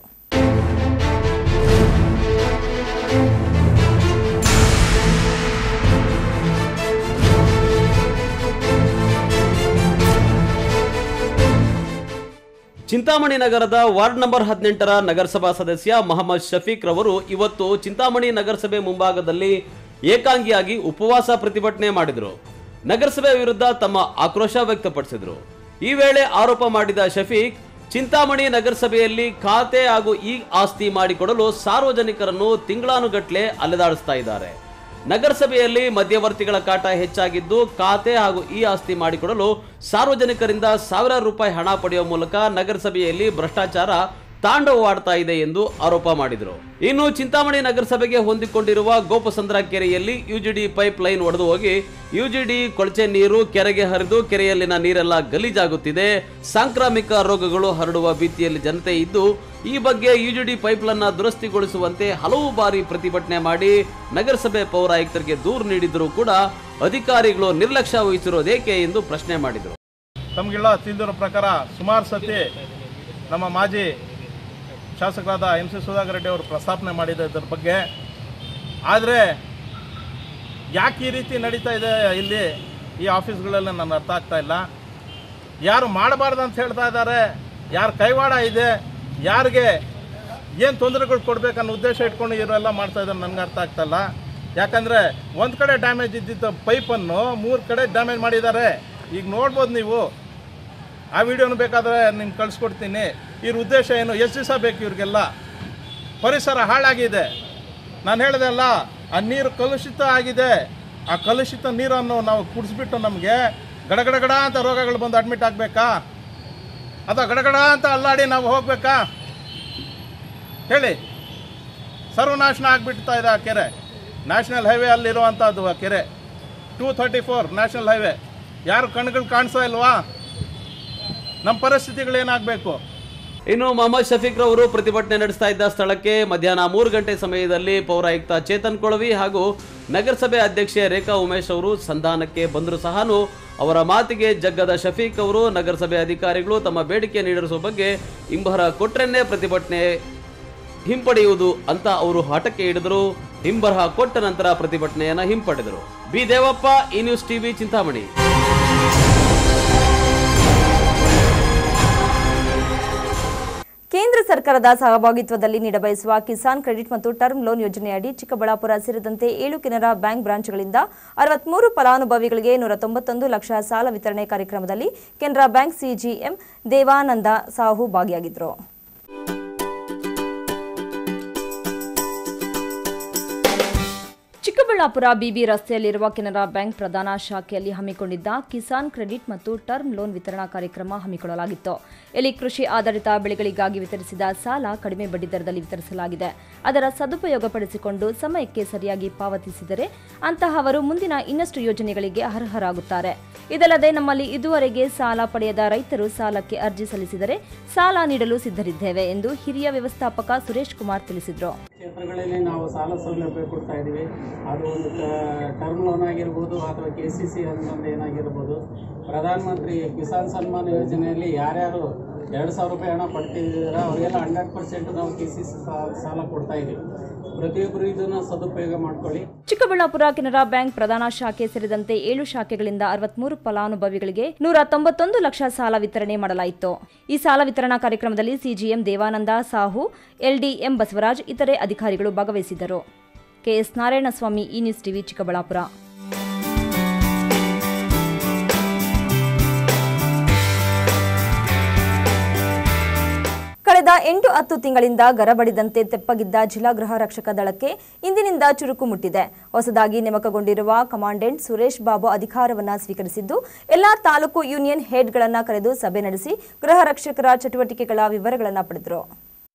ಚಿಂತಾಮಣಿ ನಗರದ ವಾರ್ಡ್ ನಂಬರ್ ಹದಿನೆಂಟರ ನಗರಸಭಾ ಸದಸ್ಯ ಮೊಹಮ್ಮದ್ ಶಫೀಕ್ ರವರು ಇವತ್ತು ಚಿಂತಾಮಣಿ ನಗರಸಭೆ ಮುಂಭಾಗದಲ್ಲಿ ಏಕಾಂಗಿಯಾಗಿ ಉಪವಾಸ ಪ್ರತಿಭಟನೆ ಮಾಡಿದರು ನಗರಸಭೆ ವಿರುದ್ಧ ತಮ್ಮ ಆಕ್ರೋಶ ವ್ಯಕ್ತಪಡಿಸಿದರು ಈ ವೇಳೆ ಆರೋಪ ಮಾಡಿದ ಶಫೀಕ್ ಚಿಂತಾಮಣಿ ನಗರಸಭೆಯಲ್ಲಿ ಖಾತೆ ಹಾಗೂ ಈ ಆಸ್ತಿ ಮಾಡಿಕೊಡಲು ಸಾರ್ವಜನಿಕರನ್ನು ತಿಂಗಳಾನುಗಟ್ಲೆ ಅಲೆದಾಡಿಸ್ತಾ ಇದ್ದಾರೆ ನಗರಸಭೆಯಲ್ಲಿ ಮಧ್ಯವರ್ತಿಗಳ ಕಾಟ ಹೆಚ್ಚಾಗಿದ್ದು ಖಾತೆ ಹಾಗೂ ಈ ಆಸ್ತಿ ಮಾಡಿಕೊಡಲು ಸಾರ್ವಜನಿಕರಿಂದ ಸಾವಿರಾರು ರೂಪಾಯಿ ಹಣ ಪಡೆಯುವ ಮೂಲಕ ನಗರಸಭೆಯಲ್ಲಿ ಭ್ರಷ್ಟಾಚಾರ ತಾಂಡವವಾಡ್ತಾ ಇದೆ ಎಂದು ಆರೋಪ ಮಾಡಿದರು ಇನ್ನು ಚಿಂತಾಮಣಿ ನಗರಸಭೆಗೆ ಹೊಂದಿಕೊಂಡಿರುವ ಗೋಪಸಂದ್ರ ಕೆರೆಯಲ್ಲಿ ಯುಜಿಡಿ ಪೈಪ್ ಲೈನ್ ಒಡೆದು ಹೋಗಿ ಯುಜಿಡಿ ಕೊಳಚೆ ನೀರು ಕೆರೆಗೆ ಹರಿದು ಕೆರೆಯಲ್ಲಿನ ನೀರೆಲ್ಲ ಗಲೀಜಾಗುತ್ತಿದೆ ಸಾಂಕ್ರಾಮಿಕ ರೋಗಗಳು ಹರಡುವ ಭೀತಿಯಲ್ಲಿ ಜನತೆ ಇದ್ದು ಈ ಬಗ್ಗೆ ಯುಜಿಡಿ ಪೈಪ್ಲನ್ನ ದುರಸ್ತಿಗೊಳಿಸುವಂತೆ ಹಲವು ಬಾರಿ ಪ್ರತಿಭಟನೆ ಮಾಡಿ ನಗರಸಭೆ ಪೌರಾಯುಕ್ತರಿಗೆ ದೂರು ನೀಡಿದರೂ ಕೂಡ ಅಧಿಕಾರಿಗಳು ನಿರ್ಲಕ್ಷ್ಯ ವಹಿಸಿರೋದೇಕೆ ಎಂದು ಪ್ರಶ್ನೆ ಮಾಡಿದರು ತಮಗೆಲ್ಲ ತಿಳಿದಿರೋ ಪ್ರಕಾರ ಸುಮಾರು ಸತಿ ನಮ್ಮ ಮಾಜಿ ಶಾಸಕರಾದ ಎಂ ಸಿ ಸುಧಾಕರ್ ರೆಡ್ಡಿ ಅವರು ಪ್ರಸ್ತಾಪನೆ ಮಾಡಿದ ಇದರ ಬಗ್ಗೆ ಆದರೆ ಯಾಕೆ ಈ ರೀತಿ ನಡೀತಾ ಇದೆ ಇಲ್ಲಿ ಈ ಆಫೀಸ್ಗಳಲ್ಲಿ ನನಗೆ ಅರ್ಥ ಆಗ್ತಾ ಇಲ್ಲ ಯಾರು ಮಾಡಬಾರ್ದು ಅಂತ ಹೇಳ್ತಾ ಇದ್ದಾರೆ ಯಾರು ಕೈವಾಡ ಇದೆ ಯಾರಿಗೆ ಏನು ತೊಂದರೆಗಳು ಕೊಡಬೇಕನ್ನೋ ಉದ್ದೇಶ ಇಟ್ಕೊಂಡು ಇವರೆಲ್ಲ ಮಾಡ್ತಾ ಇದ್ದಾರೆ ನನಗೆ ಅರ್ಥ ಆಗ್ತಾಯಿಲ್ಲ ಯಾಕಂದರೆ ಒಂದು ಕಡೆ ಡ್ಯಾಮೇಜ್ ಇದ್ದಿದ್ದ ಪೈಪನ್ನು ಮೂರು ಕಡೆ ಡ್ಯಾಮೇಜ್ ಮಾಡಿದ್ದಾರೆ ಈಗ ನೋಡ್ಬೋದು ನೀವು ಆ ವಿಡಿಯೋನು ಬೇಕಾದರೆ ನಿಮ್ಗೆ ಕಳಿಸ್ಕೊಡ್ತೀನಿ ಇವ್ರ ಉದ್ದೇಶ ಏನು ಎಷ್ಟು ದಿವಸ ಬೇಕು ಇವ್ರಿಗೆಲ್ಲ ಪರಿಸರ ಹಾಳಾಗಿದೆ ನಾನು ಹೇಳಿದೆ ಅಲ್ಲ ಆ ನೀರು ಕಲುಷಿತ ಆಗಿದೆ ಆ ಕಲುಷಿತ ನೀರನ್ನು ನಾವು ಕುಡಿಸ್ಬಿಟ್ಟು ನಮಗೆ ಗಡಗಡಗಡ ಅಂತ ರೋಗಗಳು ಬಂದು ಅಡ್ಮಿಟ್ ಆಗಬೇಕಾ ಅಥವಾ ಗಡಗಡ ಅಂತ ಅಲ್ಲಾಡಿ ನಾವು ಹೋಗ್ಬೇಕಾ ಹೇಳಿ ಸರ್ವನಾಶನ ಆಗಿಬಿಡ್ತಾ ಇದೆ ಆ ಕೆರೆ ನ್ಯಾಷನಲ್ ಹೈವೇ ಅಲ್ಲಿರುವಂಥದ್ದು ಆ ಕೆರೆ two thirty four national highway ಯಾರು ಕಣ್ಗಳು ಕಾಣಿಸ್ತಾ ಇಲ್ವಾ ನಮ್ಮ ಪರಿಸ್ಥಿತಿಗಳೇನಾಗಬೇಕು ಇನ್ನು ಮೊಹಮ್ಮದ್ ಶಫೀಕ್ ರವರು ಪ್ರತಿಭಟನೆ ನಡೆಸ್ತಾ ಇದ್ದ ಸ್ಥಳಕ್ಕೆ ಮಧ್ಯಾಹ್ನ ಮೂರು ಗಂಟೆ ಸಮಯದಲ್ಲಿ ಪೌರಾಯುಕ್ತ ಚೇತನ್ ಕೊಳವಿ ಹಾಗೂ ನಗರಸಭೆ ಅಧ್ಯಕ್ಷೆ ರೇಖಾ ಉಮೇಶ್ ಅವರು ಸಂಧಾನಕ್ಕೆ ಬಂದರೂ ಸಹನು ಅವರ ಮಾತಿಗೆ ಜಗ್ಗದ ಶಫೀಕ್ ಅವರು ನಗರಸಭೆ ಅಧಿಕಾರಿಗಳು ತಮ್ಮ ಬೇಡಿಕೆ ನೀಡಿರುವ ಬಗ್ಗೆ ಇಂಬರ ಕೊಟ್ರೆನ್ನೇ ಪ್ರತಿಭಟನೆ ಹಿಂಪಡೆಯುವುದು ಅಂತ ಅವರು ಹಠಕ್ಕೆ ಹಿಡಿದರು ಹಿಂಬರಹ ಕೊಟ್ಟ ನಂತರ ಪ್ರತಿಭಟನೆಯನ್ನ ಹಿಂಪಡೆದರು ಬಿ ದೇವಪ್ಪ ಈ ನ್ಯೂಸ್ ಟಿವಿ ಚಿಂತಾಮಣಿ ಕೇಂದ್ರ ಸರ್ಕಾರದ ಸಹಭಾಗಿತ್ವದಲ್ಲಿ ನೀಡಬಯಸುವ ಕಿಸಾನ್ ಕ್ರೆಡಿಟ್ ಮತ್ತು ಟರ್ಮ್ ಲೋನ್ ಯೋಜನೆಯಡಿ ಚಿಕ್ಕಬಳ್ಳಾಪುರ ಸೇರಿದಂತೆ ಏಳು ಕೆನರಾ ಬ್ಯಾಂಕ್ ಬ್ರಾಂಚ್ಗಳಿಂದ ಅರವತ್ಮೂರು ಫಲಾನುಭವಿಗಳಿಗೆ ನೂರ ತೊಂಬತ್ತೊಂದು ಲಕ್ಷ ಸಾಲ ವಿತರಣೆ ಕಾರ್ಯಕ್ರಮದಲ್ಲಿ ಕೆನರಾ ಬ್ಯಾಂಕ್ ಸಿಜಿಎಂ ದೇವಾನಂದ ಸಾಹು ಭಾಗಿಯಾಗಿದ್ದರು ಚಿಕ್ಕಬಳ್ಳಾಪುರ ಚಿಕ್ಕಬಳ್ಳಾಪುರ ಬಿಬಿ ರಸ್ತೆಯಲ್ಲಿರುವ ಕೆನರಾ ಬ್ಯಾಂಕ್ ಪ್ರಧಾನ ಶಾಖೆಯಲ್ಲಿ ಹಮ್ಮಿಕೊಂಡಿದ್ದ ಕಿಸಾನ್ ಕ್ರೆಡಿಟ್ ಮತ್ತು ಟರ್ಮ್ ಲೋನ್ ವಿತರಣಾ ಕಾರ್ಯಕ್ರಮ ಹಮ್ಮಿಕೊಳ್ಳಲಾಗಿತ್ತು ಇಲ್ಲಿ ಕೃಷಿ ಆಧಾರಿತ ಬೆಳೆಗಳಿಗಾಗಿ ವಿತರಿಸಿದ ಸಾಲ ಕಡಿಮೆ ಬಡ್ಡಿದರದಲ್ಲಿ ವಿತರಿಸಲಾಗಿದೆ ಅದರ ಸದುಪಯೋಗಪಡಿಸಿಕೊಂಡು ಸಮಯಕ್ಕೆ ಸರಿಯಾಗಿ ಪಾವತಿಸಿದರೆ ಅಂತಹವರು ಮುಂದಿನ ಇನ್ನಷ್ಟು ಯೋಜನೆಗಳಿಗೆ ಅರ್ಹರಾಗುತ್ತಾರೆ ಇದಲ್ಲದೆ ನಮ್ಮಲ್ಲಿ ಇದುವರೆಗೆ ಸಾಲ ಪಡೆಯದ ರೈತರು ಸಾಲಕ್ಕೆ ಅರ್ಜಿ ಸಲ್ಲಿಸಿದರೆ ಸಾಲ ನೀಡಲು ಸಿದ್ಧರಿದ್ದೇವೆ ಎಂದು ಹಿರಿಯ ವ್ಯವಸ್ಥಾಪಕ ಸುರೇಶ್ ಕುಮಾರ್ ತಿಳಿಸಿದರು ಕ್ಷೇತ್ರಗಳಲ್ಲಿ ನಾವು ಸಾಲ ಸೌಲಭ್ಯ ಕೊಡ್ತಾ ಇದ್ದೀವಿ ಅದು ಒಂದು ಟರ್ಮ್ ಲೋನ್ ಆಗಿರ್ಬೋದು ಅಥವಾ ಕೆ ಸಿ ಸಿ ಅನ್ನೊಂದು ಏನಾಗಿರ್ಬೋದು ಪ್ರಧಾನಮಂತ್ರಿ ಕಿಸಾನ್ ಸನ್ಮಾನ್ ಯೋಜನೆಯಲ್ಲಿ ಯಾರ್ಯಾರು ಎರಡು ಸಾವಿರ ರೂಪಾಯಿ ಹಣ ಪಡ್ತಿದ್ದೀರ ಅವರಿಗೆಲ್ಲ ಹಂಡ್ರೆಡ್ ಪರ್ಸೆಂಟ್ ನಾವು ಕೆ ಸಿ ಸಿ ಸಾಲ ಕೊಡ್ತಾ ಇದ್ದೀವಿ ಪ್ರತಿಯೊಬ್ಬರು ಇದನ್ನು ಸದುಪಯೋಗ ಮಾಡ್ಕೊಳ್ಳಿ ಚಿಕ್ಕಬಳ್ಳಾಪುರ ಕೆನರಾ ಬ್ಯಾಂಕ್ ಪ್ರಧಾನ ಶಾಖೆ ಸೇರಿದಂತೆ ಏಳು ಶಾಖೆಗಳಿಂದ ಅರವತ್ಮೂರು ಫಲಾನುಭವಿಗಳಿಗೆ ನೂರ ತೊಂಬತ್ತೊಂದು ಲಕ್ಷ ಸಾಲ ವಿತರಣೆ ಮಾಡಲಾಯಿತು ಈ ಸಾಲ ವಿತರಣಾ ಕಾರ್ಯಕ್ರಮದಲ್ಲಿ ಸಿಜಿಎಂ ದೇವಾನಂದ ಸಾಹು ಎಲ್ಡಿಎಂ ಬಸವರಾಜ್ ಇತರೆ ಅಧಿಕಾರಿಗಳು ಭಾಗವಹಿಸಿದ್ದರು ಕೆಎಸ್ ನಾರಾಯಣಸ್ವಾಮಿ ಈ ನ್ಯೂಸ್ ಟಿವಿ ಚಿಕ್ಕಬಳ್ಳಾಪುರ ಕಳೆದ ಎಂಟು ಹತ್ತು ತಿಂಗಳಿಂದ ಗರಬಡಿದಂತೆ ತೆಪ್ಪಗಿದ್ದ ಜಿಲ್ಲಾ ಗೃಹ ರಕ್ಷಕ ದಳಕ್ಕೆ ಇಂದಿನಿಂದ ಚುರುಕು ಮುಟ್ಟಿದೆ ಹೊಸದಾಗಿ ನೇಮಕಗೊಂಡಿರುವ ಕಮಾಂಡೆಂಟ್ ಸುರೇಶ್ ಬಾಬು ಅಧಿಕಾರವನ್ನ ಸ್ವೀಕರಿಸಿದ್ದು ಎಲ್ಲಾ ತಾಲೂಕು ಯೂನಿಯನ್ ಹೆಡ್ಗಳನ್ನು ಕರೆದು ಸಭೆ ನಡೆಸಿ ಗೃಹ ರಕ್ಷಕರ ಚಟುವಟಿಕೆಗಳ ವಿವರಗಳನ್ನು ಪಡೆದರು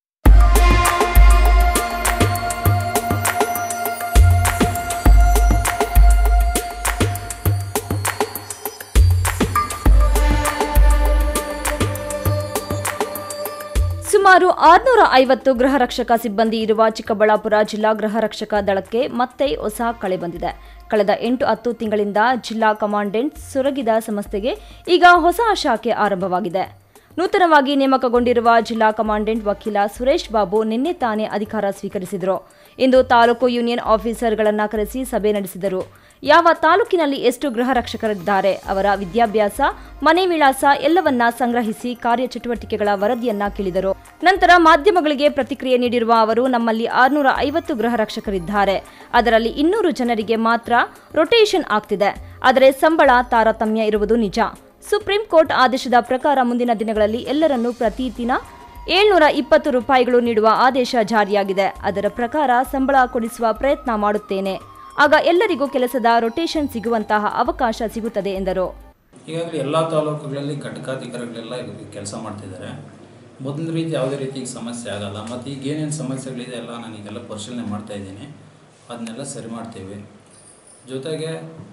ಸುಮಾರು ಆರುನೂರ ಐವತ್ತು ಗೃಹ ರಕ್ಷಕ ಸಿಬ್ಬಂದಿ ಇರುವ ಚಿಕ್ಕಬಳ್ಳಾಪುರ ಜಿಲ್ಲಾ ಗೃಹ ರಕ್ಷಕ ದಳಕ್ಕೆ ಮತ್ತೆ ಹೊಸ ಕಳೆ ಬಂದಿದೆ ಕಳೆದ ಎಂಟು ಹತ್ತು ತಿಂಗಳಿಂದ ಜಿಲ್ಲಾ ಕಮಾಂಡೆಂಟ್ ಸೊರಗಿದ ಸಂಸ್ಥೆಗೆ ಈಗ ಹೊಸ ಶಾಖೆ ಆರಂಭವಾಗಿದೆ ನೂತನವಾಗಿ ನೇಮಕಗೊಂಡಿರುವ ಜಿಲ್ಲಾ ಕಮಾಂಡೆಂಟ್ ವಕೀಲ ಸುರೇಶ್ ಬಾಬು ನಿನ್ನೆ ತಾನೇ ಅಧಿಕಾರ ಸ್ವೀಕರಿಸಿದರು ಇಂದು ತಾಲೂಕು ಯೂನಿಯನ್ ಆಫೀಸರ್ಗಳನ್ನು ಕರೆಸಿ ಸಭೆ ನಡೆಸಿದರು ಯಾವ ತಾಲೂಕಿನಲ್ಲಿ ಎಷ್ಟು ಗೃಹ ರಕ್ಷಕರಿದ್ದಾರೆ ಅವರ ವಿದ್ಯಾಭ್ಯಾಸ ಮನೆ ವಿಳಾಸ ಎಲ್ಲವನ್ನ ಸಂಗ್ರಹಿಸಿ ಕಾರ್ಯಚಟುವಟಿಕೆಗಳ ವರದಿಯನ್ನ ಕೇಳಿದರು ನಂತರ ಮಾಧ್ಯಮಗಳಿಗೆ ಪ್ರತಿಕ್ರಿಯೆ ನೀಡಿರುವ ಅವರು ನಮ್ಮಲ್ಲಿ ಆರುನೂರ ಐವತ್ತು ಗೃಹ ರಕ್ಷಕರಿದ್ದಾರೆ ಅದರಲ್ಲಿ ಇನ್ನೂರು ಜನರಿಗೆ ಮಾತ್ರ ರೊಟೇಷನ್ ಆಗ್ತಿದೆ ಆದರೆ ಸಂಬಳ ತಾರತಮ್ಯ ಇರುವುದು ನಿಜ ಸುಪ್ರೀಂ ಕೋರ್ಟ್ ಆದೇಶದ ಪ್ರಕಾರ ಮುಂದಿನ ದಿನಗಳಲ್ಲಿ ಎಲ್ಲರನ್ನೂ ಪ್ರತಿ ದಿನ ಏಳ್ನೂರ ಇಪ್ಪತ್ತು ರೂಪಾಯಿಗಳು ನೀಡುವ ಆದೇಶ ಜಾರಿಯಾಗಿದೆ ಅದರ ಪ್ರಕಾರ ಸಂಬಳ ಕೊಡಿಸುವ ಪ್ರಯತ್ನ ಮಾಡುತ್ತೇನೆ ಆಗ ಎಲ್ಲರಿಗೂ ಕೆಲಸದ ರೊಟೇಷನ್ ಸಿಗುವಂತಹ ಅವಕಾಶ ಸಿಗುತ್ತದೆ ಎಂದರು ಈಗಾಗಲೇ ಎಲ್ಲ ತಾಲೂಕುಗಳಲ್ಲಿ ಘಟಕಾಧಿಕಾರಿಗಳೆಲ್ಲ ಕೆಲಸ ಮಾಡ್ತಿದ್ದಾರೆ ಮೊದಲಿನ ರೀತಿ ಯಾವುದೇ ರೀತಿ ಈಗ ಸಮಸ್ಯೆ ಆಗಲ್ಲ ಮತ್ತು ಈಗ ಏನೇನು ಸಮಸ್ಯೆಗಳಿದೆ ಎಲ್ಲ ನಾನೀಗೆಲ್ಲ ಪರಿಶೀಲನೆ ಮಾಡ್ತಾ ಇದ್ದೀನಿ ಅದನ್ನೆಲ್ಲ ಸರಿ ಮಾಡ್ತೀವಿ ಜೊತೆಗೆ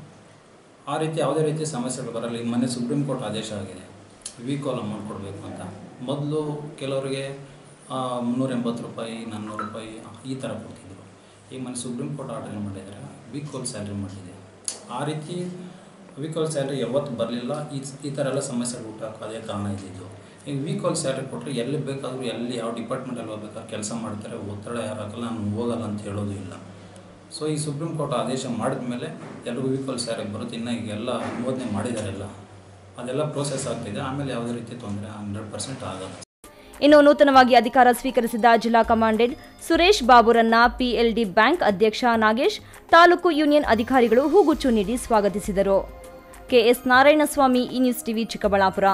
ಆ ರೀತಿ ಯಾವುದೇ ರೀತಿ ಸಮಸ್ಯೆಗಳು ಬರಲ್ಲ ಈಗ ಮೊನ್ನೆ ಸುಪ್ರೀಂ ಕೋರ್ಟ್ ಆದೇಶ ಆಗಿದೆ ವೀಕಾಲ್ ಅಮೌಂಟ್ ಕೊಡಬೇಕು ಅಂತ ಮೊದಲು ಕೆಲವರಿಗೆ ಮುನ್ನೂರ ಎಂಬತ್ತು ರೂಪಾಯಿ ನಾನ್ನೂರು ರೂಪಾಯಿ ಈ ಥರ ಕೊಡ್ತಿದ್ರು ಈಗ ಮೊನ್ನೆ ಸುಪ್ರೀಂ ಕೋರ್ಟ್ ಆರ್ಡರ್ ಮಾಡಿದರೆ ವೀಕಾಲ್ ಸ್ಯಾಲ್ರಿ ಮಾಡಿದೆ ಆ ರೀತಿ ವೀಕಾಲ್ ಸ್ಯಾಲ್ರಿ ಯಾವತ್ತು ಬರಲಿಲ್ಲ ಈ ಈ ಥರ ಎಲ್ಲ ಸಮಸ್ಯೆಗಳು ಹುಟ್ಟಾಕ ಅದೇ ಕಾರಣ ಇದ್ದಿದ್ದು ಈಗ ವೀಕಾಲ್ ಸ್ಯಾಲ್ರಿ ಕೊಟ್ಟರೆ ಎಲ್ಲಿ ಬೇಕಾದರೂ ಎಲ್ಲಿ ಯಾವ ಡಿಪಾರ್ಟ್ಮೆಂಟಲ್ಲಿ ಹೋಗ್ಬೇಕಾದ್ರೆ ಕೆಲಸ ಮಾಡ್ತಾರೆ ಒತ್ತಡ ಯಾರು ಹಾಕಲ್ಲ ನಾನು ಹೋಗಲ್ಲ ಅಂತ ಹೇಳೋದು ಇಲ್ಲ ಸೊ ಈ ಸುಪ್ರೀಂ ಕೋರ್ಟ್ ಆದೇಶ ಮಾಡಿದ ಮೇಲೆ ಎಲ್ರಿಗೂ ವೀಕಲ್ ಸ್ಯಾರಿಗೆ ಬರುತ್ತೆ ಇನ್ನು ಈಗ ಎಲ್ಲ ಅನುಮೋದನೆ ಮಾಡಿದಾರೆಲ್ಲ ಅದೆಲ್ಲ ಪ್ರೋಸೆಸ್ ಆಗ್ತಿದೆ ಆಮೇಲೆ ಯಾವುದೇ ರೀತಿ ತೊಂದರೆ ಹಂಡ್ರೆಡ್ ಪರ್ಸೆಂಟ್ ಆಗಲ್ಲ ಇನ್ನು ನೂತನವಾಗಿ ಅಧಿಕಾರ ಸ್ವೀಕರಿಸಿದ ಜಿಲ್ಲಾ ಕಮಾಂಡೆಂಟ್ ಸುರೇಶ್ ಬಾಬುರನ್ನ ಪಿಎಲ್ಡಿ ಬ್ಯಾಂಕ್ ಅಧ್ಯಕ್ಷ ನಾಗೇಶ್ ತಾಲೂಕು ಯೂನಿಯನ್ ಅಧಿಕಾರಿಗಳು ಹೂಗುಚ್ಚು ನೀಡಿ ಸ್ವಾಗತಿಸಿದರು ಕೆಎಸ್ ನಾರಾಯಣಸ್ವಾಮಿ ಈ ನ್ಯೂಸ್ ಟಿವಿ ಚಿಕ್ಕಬಳ್ಳಾಪುರ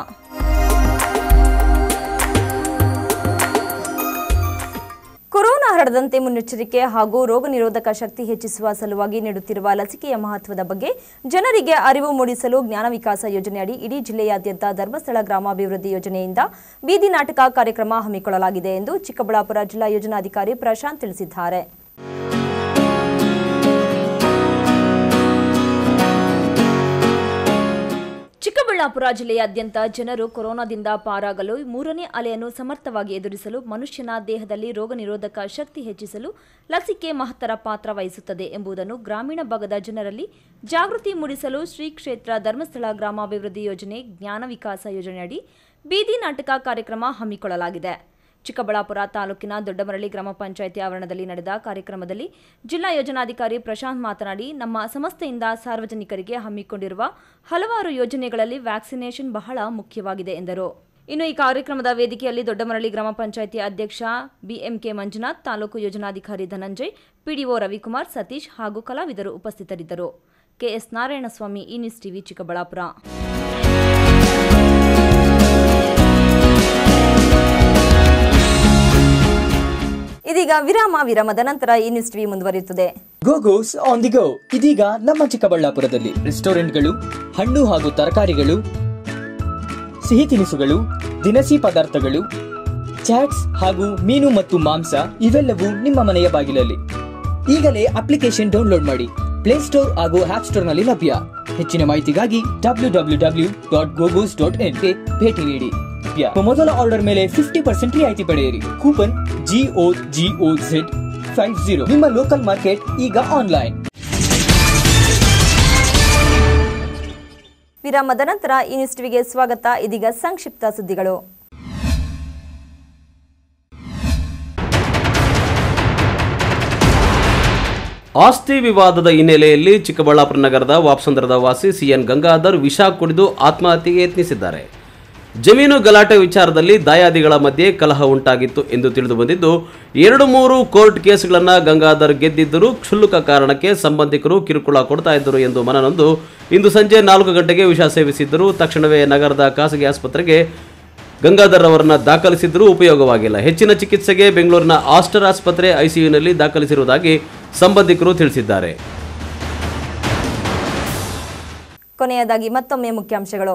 ಕೊರೋನಾ ಹರಡದಂತೆ ಮುನ್ನೆಚ್ಚರಿಕೆ ಹಾಗೂ ರೋಗ ನಿರೋಧಕ ಶಕ್ತಿ ಹೆಚ್ಚಿಸುವ ಸಲುವಾಗಿ ನೀಡುತ್ತಿರುವ ಲಸಿಕೆಯ ಮಹತ್ವದ ಬಗ್ಗೆ ಜನರಿಗೆ ಅರಿವು ಮೂಡಿಸಲು ಜ್ಞಾನ ವಿಕಾಸ ಯೋಜನೆಯಡಿ ಇಡೀ ಜಿಲ್ಲೆಯಾದ್ಯಂತ ಧರ್ಮಸ್ಥಳ ಗ್ರಾಮಾಭಿವೃದ್ಧಿ ಯೋಜನೆಯಿಂದ ಬೀದಿ ನಾಟಕ ಕಾರ್ಯಕ್ರಮ ಹಮ್ಮಿಕೊಳ್ಳಲಾಗಿದೆ ಎಂದು ಚಿಕ್ಕಬಳ್ಳಾಪುರ ಜಿಲ್ಲಾ ಯೋಜನಾಧಿಕಾರಿ ಪ್ರಶಾಂತ್ ತಿಳಿಸಿದ್ದಾರೆ ಚಿಕ್ಕಬಳ್ಳಾಪುರ ಜಿಲ್ಲೆಯಾದ್ಯಂತ ಜನರು ಕೊರೋನಾದಿಂದ ಪಾರಾಗಲು ಮೂರನೇ ಅಲೆಯನ್ನು ಸಮರ್ಥವಾಗಿ ಎದುರಿಸಲು ಮನುಷ್ಯನ ದೇಹದಲ್ಲಿ ರೋಗ ನಿರೋಧಕ ಶಕ್ತಿ ಹೆಚ್ಚಿಸಲು ಲಸಿಕೆ ಮಹತ್ತರ ಪಾತ್ರ ವಹಿಸುತ್ತದೆ ಎಂಬುದನ್ನು ಗ್ರಾಮೀಣ ಭಾಗದ ಜನರಲ್ಲಿ ಜಾಗೃತಿ ಮೂಡಿಸಲು ಶ್ರೀ ಕ್ಷೇತ್ರ ಧರ್ಮಸ್ಥಳ ಗ್ರಾಮಾಭಿವೃದ್ಧಿ ಯೋಜನೆ ಜ್ಞಾನ ವಿಕಾಸ ಯೋಜನೆಯಡಿ ಬೀದಿ ನಾಟಕ ಕಾರ್ಯಕ್ರಮ ಹಮ್ಮಿಕೊಳ್ಳಲಾಗಿದೆ ಚಿಕ್ಕಬಳ್ಳಾಪುರ ತಾಲೂಕಿನ ದೊಡ್ಡಮರಳಿ ಗ್ರಾಮ ಪಂಚಾಯಿತಿ ಆವರಣದಲ್ಲಿ ನಡೆದ ಕಾರ್ಯಕ್ರಮದಲ್ಲಿ ಜಿಲ್ಲಾ ಯೋಜನಾಧಿಕಾರಿ ಪ್ರಶಾಂತ್ ಮಾತನಾಡಿ ನಮ್ಮ ಸಂಸ್ಥೆಯಿಂದ ಸಾರ್ವಜನಿಕರಿಗೆ ಹಮ್ಮಿಕೊಂಡಿರುವ ಹಲವಾರು ಯೋಜನೆಗಳಲ್ಲಿ ವ್ಯಾಕ್ಸಿನೇಷನ್ ಬಹಳ ಮುಖ್ಯವಾಗಿದೆ ಎಂದರು ಇನ್ನು ಈ ಕಾರ್ಯಕ್ರಮದ ವೇದಿಕೆಯಲ್ಲಿ ದೊಡ್ಡಮರಳಿ ಗ್ರಾಮ ಪಂಚಾಯಿತಿ ಅಧ್ಯಕ್ಷ ಬಿಎಂಕೆ ಮಂಜುನಾಥ್ ತಾಲೂಕು ಯೋಜನಾಧಿಕಾರಿ ಧನಂಜಯ್ ಪಿಡಿಒ ರವಿಕುಮಾರ್ ಸತೀಶ್ ಹಾಗೂ ಕಲಾವಿದರು ಉಪಸ್ಥಿತರಿದ್ದರು ಕೆಎಸ್ ನಾರಾಯಣಸ್ವಾಮಿ ಈ ನ್ಯೂಸ್ ಟಿವಿ ಚಿಕ್ಕಬಳ್ಳಾಪುರ ಇದೀಗ ವಿರಾಮ ವಿರಾಮದ ನಂತರ ಈ ನ್ಯೂಸ್ ಟಿವಿ ಮುಂದುವರಿಯುತ್ತದೆ ಗೋಗೋಸ್ ಆನ್ ದಿ ಗೋ ಇದೀಗ ನಮ್ಮ ಚಿಕ್ಕಬಳ್ಳಾಪುರದಲ್ಲಿ ರೆಸ್ಟೋರೆಂಟ್ಗಳು ಹಣ್ಣು ಹಾಗೂ ತರಕಾರಿಗಳು ಸಿಹಿ ತಿನಿಸುಗಳು ದಿನಸಿ ಪದಾರ್ಥಗಳು ಚಾಟ್ಸ್ ಹಾಗೂ ಮೀನು ಮತ್ತು ಮಾಂಸ ಇವೆಲ್ಲವೂ ನಿಮ್ಮ ಮನೆಯ ಬಾಗಿಲಲ್ಲಿ ಈಗಲೇ ಅಪ್ಲಿಕೇಶನ್ ಡೌನ್ಲೋಡ್ ಮಾಡಿ ಪ್ಲೇಸ್ಟೋರ್ ಹಾಗೂ ಆಪ್ ಸ್ಟೋರ್ನಲ್ಲಿ ಲಭ್ಯ ಹೆಚ್ಚಿನ ಮಾಹಿತಿಗಾಗಿ W W W dot Gogos dot ಇನ್ಗೆ ಭೇಟಿ ನೀಡಿ ಯಾ. ಮೊದಲ ಆರ್ಡರ್ ಮೇಲೆ ಫಿಫ್ಟಿ ಪರ್ಸೆಂಟ್ ರಿಯಾಯಿತಿ ಪಡೆಯಿರಿ coupon G O G O Z five zero ನಿಮ್ಮ ಲೋಕಲ್ ಮಾರ್ಕೆಟ್ ಈಗ ಆನ್ಲೈನ್ ವಿರಾಮದ ನಂತರ ಈ ನ್ಯೂಸ್ ಟಿವಿಗೆ ಸ್ವಾಗತ ಇದೀಗ ಸಂಕ್ಷಿಪ್ತ ಸುದ್ದಿಗಳು ಆಸ್ತಿ ವಿವಾದದ ಹಿನ್ನೆಲೆಯಲ್ಲಿ ಚಿಕ್ಕಬಳ್ಳಾಪುರ ನಗರದ ವಾಪ್ಸಂದ್ರದ ವಾಸಿ ಸಿಎನ್ ಗಂಗಾಧರ್ ವಿಷ ಕುಡಿದು ಆತ್ಮಹತ್ಯೆಗೆ ಯತ್ನಿಸಿದ್ದಾರೆ ಜಮೀನು ಗಲಾಟೆ ವಿಚಾರದಲ್ಲಿ ದಾಯಾದಿಗಳ ಮಧ್ಯೆ ಕಲಹ ಉಂಟಾಗಿತ್ತು ಎಂದು ತಿಳಿದು ಬಂದಿದ್ದು ಎರಡು ಮೂರು ಕೋರ್ಟ್ ಕೇಸ್ಗಳನ್ನು ಗಂಗಾಧರ್ ಗೆದ್ದಿದ್ದರೂ ಕ್ಷುಲ್ಲಕ ಕಾರಣಕ್ಕೆ ಸಂಬಂಧಿಕರು ಕಿರುಕುಳ ಕೊಡ್ತಾ ಇದ್ದರು ಎಂದು ಮನನೊಂದು ಇಂದು ಸಂಜೆ ನಾಲ್ಕು ಗಂಟೆಗೆ ವಿಷ ಸೇವಿಸಿದ್ದರು ತಕ್ಷಣವೇ ನಗರದ ಖಾಸಗಿ ಆಸ್ಪತ್ರೆಗೆ ಗಂಗಾಧರ್ ಅವರನ್ನ ದಾಖಲಿಸಿದ್ರೂ ಉಪಯೋಗವಾಗಿಲ್ಲ ಹೆಚ್ಚಿನ ಚಿಕಿತ್ಸೆಗೆ ಬೆಂಗಳೂರಿನ ಆಸ್ಟರ್ ಆಸ್ಪತ್ರೆ ಐಸಿಯುನಲ್ಲಿ ದಾಖಲಿಸಿರುವುದಾಗಿ ಸಂಬಂಧಿಕರು ತಿಳಿಸಿದ್ದಾರೆ ಕೊನೆಯದಾಗಿ ಮತ್ತೊಮ್ಮೆ ಮುಖ್ಯಾಂಶಗಳು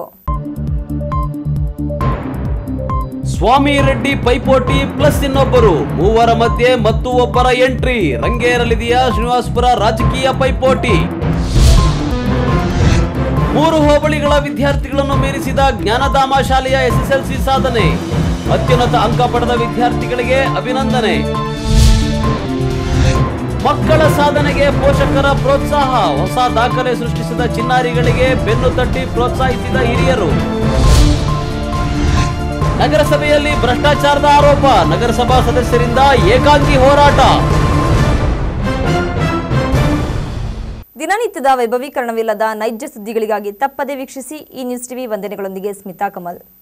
ಸ್ವಾಮಿ ರೆಡ್ಡಿ ಪೈಪೋಟಿ ಪ್ಲಸ್ ಇನ್ನೊಬ್ಬರು ಮೂವರ ಮಧ್ಯೆ ಮತ್ತು ಒಬ್ಬರ ಎಂಟ್ರಿ ರಂಗೇರಲಿದೆಯಾ ಶ್ರೀನಿವಾಸಪುರ ರಾಜಕೀಯ ಪೈಪೋಟಿ ಮೂರು ಹೋಬಳಿಗಳ ವಿದ್ಯಾರ್ಥಿಗಳನ್ನು ಮೀರಿಸಿದ ಜ್ಞಾನಧಾಮ ಶಾಲೆಯ ಎಸ್ಎಸ್ಎಲ್ಸಿ ಸಾಧನೆ ಅತ್ಯುನ್ನತ ಅಂಕ ಪಡೆದ ವಿದ್ಯಾರ್ಥಿಗಳಿಗೆ ಅಭಿನಂದನೆ ಮಕ್ಕಳ ಸಾಧನೆಗೆ ಪೋಷಕರ ಪ್ರೋತ್ಸಾಹ ಹೊಸ ದಾಖಲೆ ಸೃಷ್ಟಿಸಿದ ಚಿನ್ನಾರಿಗಳಿಗೆ ಬೆನ್ನು ತಟ್ಟಿ ಪ್ರೋತ್ಸಾಹಿಸಿದ ಹಿರಿಯರು ನಗರಸಭೆಯಲ್ಲಿ ಭ್ರಷ್ಟಾಚಾರದ ಆರೋಪ ನಗರಸಭಾ ಸದಸ್ಯರಿಂದ ಏಕಾಂಗಿ ಹೋರಾಟ ದಿನನಿತ್ಯದ ವೈಭವೀಕರಣವಿಲ್ಲದ ನೈಜ ಸುದ್ದಿಗಳಿಗಾಗಿ ತಪ್ಪದೆ ವೀಕ್ಷಿಸಿ ಈ ನ್ಯೂಸ್ ಟಿವಿ ವಂದನೆಗಳೊಂದಿಗೆ ಸ್ಮಿತಾ ಕಮಲ್